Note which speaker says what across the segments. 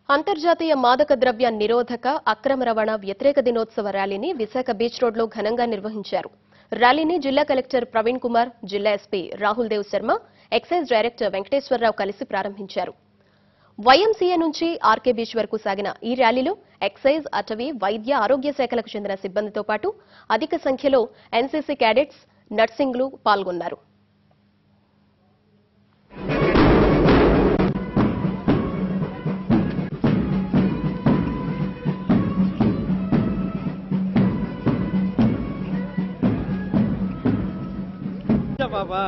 Speaker 1: అంతర్జాతీయ మాదక ద్రవ్య నిరోధక అక్రమ రవాణా వ్యతిరేక దినోత్సవ ర్యాలీని విశాఖ బీచ్ రోడ్లో ఘనంగా నిర్వహించారు ర్యాలీని జిల్లా కలెక్టర్ ప్రవీణ్ కుమార్ జిల్లా SP Rahul Dev Sharma excise director Venkateswararao కలిసి ప్రారంభించారు వైఎంసీఏ నుంచి ఆర్కే బీచ్ వరకు సాగిన ఈ ర్యాలీలో ఎక్సైజ్ అటవీ వైద్య ఆరోగ్య శాఖలకు చెందిన సిబ్బందితో పాటు అధిక సంఖ్యలో ఎన్సీసీ క్యాడెట్స్ నర్సింగ్లు పాల్గొన్నారు
Speaker 2: బాబా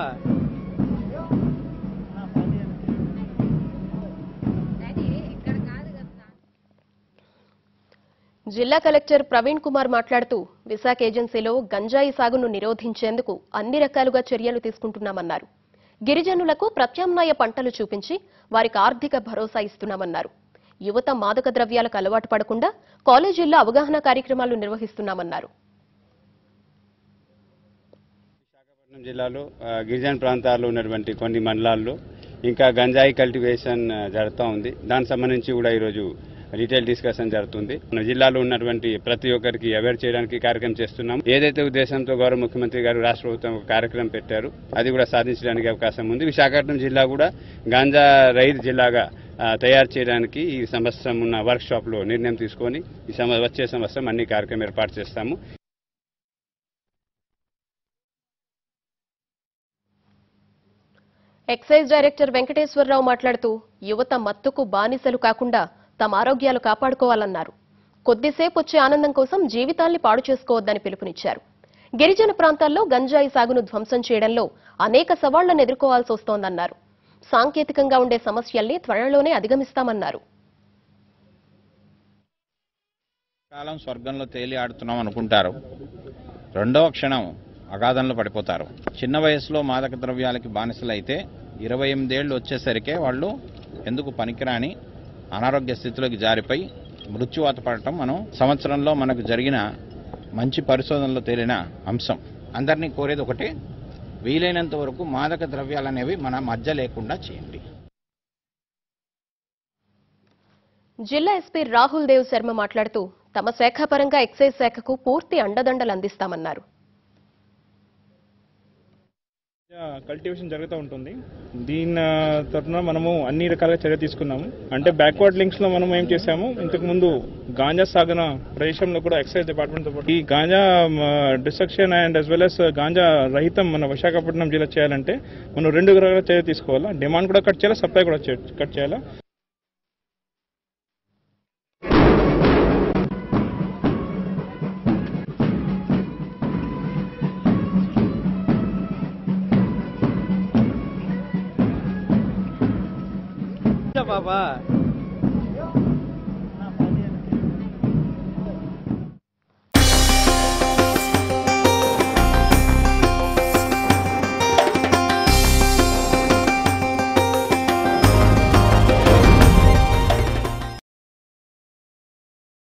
Speaker 1: జిల్లా కలెక్టర్ ప్రవీణ్ కుమార్ మాట్లాడుతూ విశాఖ ఏజెన్సీలో గంజాయి సాగును నిరోధించేందుకు అన్ని రకాలుగా చర్యలు తీసుకుంటున్నామన్నారు గిరిజనులకు ప్రత్యామ్నాయ పంటలు చూపించి వారికి ఆర్థిక భరోసా ఇస్తున్నామన్నారు యువత మాదక ద్రవ్యాలకు అలవాటు పడకుండా కాలేజీల్లో అవగాహన కార్యక్రమాలు నిర్వహిస్తున్నామన్నారు
Speaker 3: విశాఖపట్నం జిల్లాలో ఆ, గిరిజన ప్రాంతాల్లో ఉన్నటువంటి కొన్ని మండలాల్లో ఇంకా గంజాయి కల్టివేషన్ ఆ, జరుగుతూ ఉంది దానికి సంబంధించి కూడా ఈరోజు డీటెయిల్ డిస్కషన్ జరుగుతుంది మన జిల్లాలో ఉన్నటువంటి ప్రతి ఒక్కరికి అవేర్ చేయడానికి కార్యక్రమం చేస్తున్నాం ఏదైతే ఉద్దేశంతో గౌరవ ముఖ్యమంత్రి గారు రాష్ట్ర ప్రభుత్వం ఒక కార్యక్రమం పెట్టారు అది కూడా సాధించడానికి అవకాశం ఉంది విశాఖపట్నం జిల్లా కూడా గాంజా రహిత జిల్లాగా ఆ, తయారు చేయడానికి ఈ సంవత్సరం ఉన్న వర్క్ షాప్ లో నిర్ణయం తీసుకొని ఈ సంవ- వచ్చే సంవత్సరం అన్ని కార్యక్రమం ఏర్పాటు చేస్తాము
Speaker 1: ఎక్సైజ్ డైరెక్టర్ వెంకటేశ్వరరావు మాట్లాడుతూ యువత మత్తుకు బానిసలు కాకుండా తమ ఆరోగ్యాలు కాపాడుకోవాలన్నారు కొద్దిసేపు వచ్చే ఆనందం కోసం జీవితాల్ని పాడు చేసుకోవద్దని పిలుపునిచ్చారు గిరిజన ప్రాంతాల్లో గంజాయి సాగును ధ్వంసం చేయడంలో అనేక సవాళ్లను ఎదుర్కోవాల్సి వస్తోందన్నారు సాంకేతికంగా ఉండే సమస్యల్ని త్వరలోనే అధిగమిస్తామన్నారు
Speaker 4: కాలం స్వర్గంలో తేలి ఆడుతున్నాం అనుకుంటారు రెండవ క్షణం అగాధంలో పడిపోతారు చిన్న వయసులో మాదక ద్రవ్యాలకి బానిసలైతే ఇరవై ఎనిమిదేళ్లు వచ్చేసరికే వాళ్ళు ఎందుకు పనికిరాని అనారోగ్య స్థితిలోకి జారిపోయి మృత్యువాత పడటం మనం సంవత్సరంలో మనకు జరిగిన మంచి పరిశోధనలో తేలిన అంశం అందరినీ కోరేది ఒకటే వీలైనంత వరకు మాదక ద్రవ్యాలు అనేవి మన మధ్య లేకుండా చేయండి
Speaker 1: జిల్లా ఎస్పీ రాహుల్ దేవ్ శర్మ మాట్లాడుతూ తమ శాఖ పరంగా ఎక్సైజ్ శాఖకు పూర్తి అండదండలు అందిస్తామన్నారు
Speaker 5: కల్టివేషన్ జరుగుతూ ఉంటుంది దీని ఆ, తరఫున మనము అన్ని రకాలుగా చర్య తీసుకున్నాము అంటే బ్యాక్వర్డ్ లింక్స్ లో మనం ఏం చేసాము ఇంతకు ముందు గాంజా సాగన ప్రదేశంలో కూడా ఎక్సైజ్ డిపార్ట్మెంట్ తో పాటు ఈ ganja destruction and as well as ganja రహితం మన విశాఖపట్నం జిల్లా చేయాలంటే మనం రెండు రకాల చర్య తీసుకోవాలా డిమాండ్ కూడా కట్ చేయాలా సప్లై కూడా చే- కట్ చేయాలా
Speaker 2: బాబా